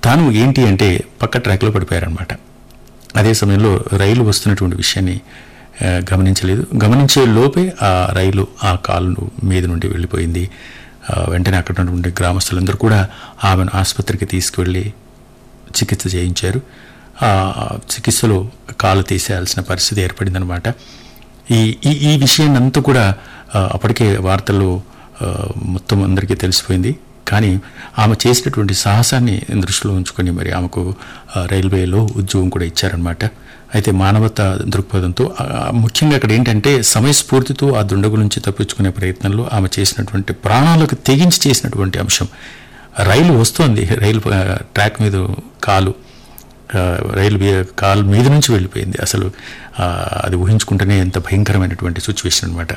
తాను ఏంటి అంటే పక్క ట్రాక్లో పడిపోయారనమాట అదే సమయంలో రైలు వస్తున్నటువంటి విషయాన్ని ఆ, గమనించలేదు గమనించే లోపే ఆ రైలు ఆ కాలు మీద నుండి వెళ్ళిపోయింది ఆ, వెంటనే అక్కడ ఉన్నటువంటి గ్రామస్తులందరూ కూడా ఆమెను ఆసుపత్రికి తీసుకువెళ్ళి చికిత్స చేయించారు ఆ చికిత్సలో కాలు తీసేయాల్సిన పరిస్థితి ఏర్పడిందనమాట ఈ ఈ ఈ విషయాన్ని అంతా కూడా ఆ, అప్పటికే వార్తల్లో ఆ, మొత్తం అందరికీ తెలిసిపోయింది కానీ ఆమె చేసినటువంటి సాహసాన్ని దృష్టిలో ఉంచుకొని మరి ఆమెకు ఆ, రైల్వేలో ఉద్యోగం కూడా ఇచ్చారనమాట అయితే మానవత దృక్పథంతో ఆ, ముఖ్యంగా అక్కడ ఏంటంటే సమయస్ఫూర్తితో ఆ దుండగు నుంచి తప్పించుకునే ప్రయత్నంలో ఆమె చేసినటువంటి ప్రాణాలకు తెగించి చేసినటువంటి అంశం రైలు వస్తోంది రైలు ఆ, ట్రాక్ మీద కాలు ఆ, రైలు మీద కాలు మీద నుంచి వెళ్ళిపోయింది అసలు ఆ, అది ఊహించుకుంటేనే ఎంత భయంకరమైనటువంటి సిచ్యువేషన్ అనమాట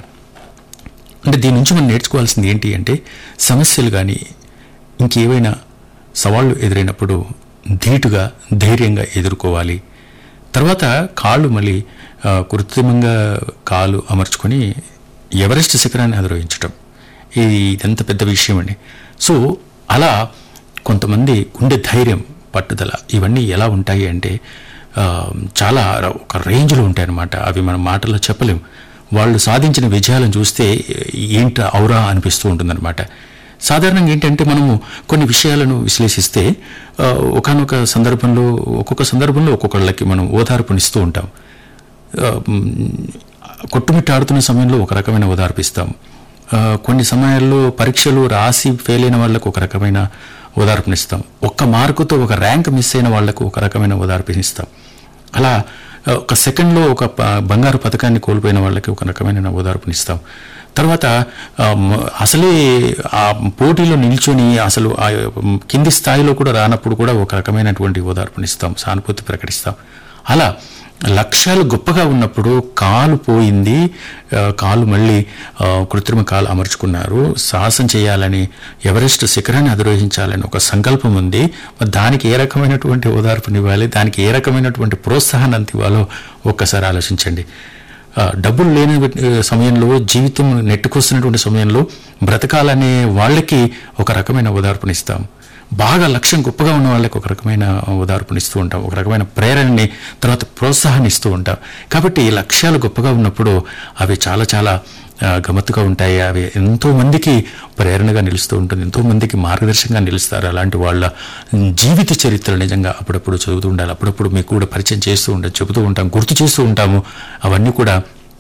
అంటే దీని నుంచి మనం నేర్చుకోవాల్సింది ఏంటి అంటే సమస్యలు కానీ ఇంకేవైనా సవాళ్ళు ఎదురైనప్పుడు ధీటుగా ధైర్యంగా ఎదుర్కోవాలి తర్వాత కాళ్ళు మళ్ళీ ఆ, కృత్రిమంగా కాలు అమర్చుకొని ఎవరెస్ట్ శిఖరాన్ని అధిరోహించటం ఇది ఇదంత పెద్ద విషయం అండి సో అలా కొంతమంది గుండె ధైర్యం పట్టుదల ఇవన్నీ ఎలా ఉంటాయి అంటే ఆ, చాలా ఒక రేంజ్లో ఉంటాయన్నమాట అవి మనం మాటల్లో చెప్పలేం వాళ్ళు సాధించిన విజయాలను చూస్తే ఏంట ఔరా అనిపిస్తూ ఉంటుందన్నమాట సాధారణంగా ఏంటంటే మనము కొన్ని విషయాలను విశ్లేషిస్తే ఒకనొక సందర్భంలో ఒక్కొక్క సందర్భంలో ఒక్కొక్కళ్ళకి మనం ఓదార్పునిస్తూ ఉంటాం ఆ, మ్, కొట్టుమిట్టాడుతున్న సమయంలో ఒక రకమైన ఓదార్పు ఇస్తాం ఆ, కొన్ని సమయాల్లో పరీక్షలు రాసి ఫెయిల్ అయిన వాళ్ళకు ఒక రకమైన ఓదార్పునిస్తాం ఒక్క మార్కుతో ఒక ర్యాంక్ మిస్ అయిన వాళ్లకు ఒక రకమైన ఓదార్పునిస్తాం అలా ఆ, ఒక సెకండ్లో ఒక ప- బంగారు పథకాన్ని కోల్పోయిన వాళ్ళకి ఒక రకమైన ఓదార్పునిస్తాం తర్వాత ఆ, మ- అసలే ఆ పోటీలో నిల్చొని అసలు ఆ మ్, కింది స్థాయిలో కూడా రానప్పుడు కూడా ఒక రకమైనటువంటి ఓదార్పునిస్తాం సానుభూతి ప్రకటిస్తాం అలా లక్ష్యాలు గొప్పగా ఉన్నప్పుడు కాలు పోయింది ఆ, కాలు మళ్ళీ ఆ, కృత్రిమ కాలు అమర్చుకున్నారు సాహసం చేయాలని ఎవరెస్ట్ శిఖరాన్ని అధిరోహించాలని ఒక సంకల్పం ఉంది మరి దానికి ఏ రకమైనటువంటి ఓదార్పునివ్వాలి దానికి ఏ రకమైనటువంటి ప్రోత్సాహాన్ని అంత ఇవ్వాలో ఒక్కసారి ఆలోచించండి ఆ, డబ్బులు లేని ఆ, సమయంలో జీవితం నెట్టుకొస్తున్నటువంటి సమయంలో బ్రతకాలనే వాళ్ళకి ఒక రకమైన ఓదార్పునిస్తాం బాగా లక్ష్యం గొప్పగా ఉన్న వాళ్ళకి ఒక రకమైన ఓదార్పునిస్తూ ఉంటాం ఒక రకమైన ప్రేరణని తర్వాత ప్రోత్సాహాన్ని ఇస్తూ ఉంటాం కాబట్టి ఈ లక్ష్యాలు గొప్పగా ఉన్నప్పుడు అవి చాలా చాలా ఆ, గమ్మత్తుగా ఉంటాయి అవి ఎంతో మందికి ప్రేరణగా నిలుస్తూ ఉంటుంది ఎంతో మందికి మార్గదర్శకంగా నిలుస్తారు అలాంటి వాళ్ళ జీవిత చరిత్ర నిజంగా అప్పుడప్పుడు చదువుతూ ఉండాలి అప్పుడప్పుడు మీకు కూడా పరిచయం చేస్తూ ఉంటాం చెబుతూ ఉంటాం గుర్తు చేస్తూ ఉంటాము అవన్నీ కూడా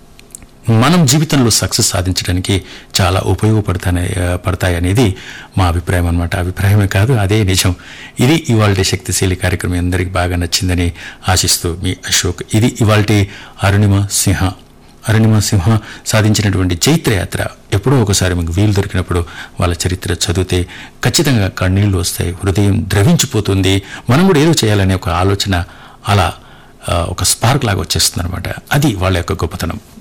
మనం జీవితంలో సక్సెస్ సాధించడానికి చాలా ఉపయోగపడతాయి పడతాయి అనేది మా అభిప్రాయం అనమాట అభిప్రాయమే కాదు అదే నిజం ఇది ఇవాళ శక్తిశీలి కార్యక్రమం అందరికీ బాగా నచ్చిందని ఆశిస్తూ మీ అశోక్ ఇది ఇవాళ అరుణిమ సింహ అరుణిమ సింహ సాధించినటువంటి చైత్రయాత్ర ఎప్పుడో ఒకసారి మీకు వీలు దొరికినప్పుడు వాళ్ళ చరిత్ర చదివితే ఖచ్చితంగా కన్నీళ్లు వస్తాయి హృదయం ద్రవించిపోతుంది మనం కూడా ఏదో చేయాలనే ఒక ఆలోచన అలా ఆ, ఒక స్పార్క్ లాగా వచ్చేస్తుంది అనమాట అది వాళ్ళ యొక్క గొప్పతనం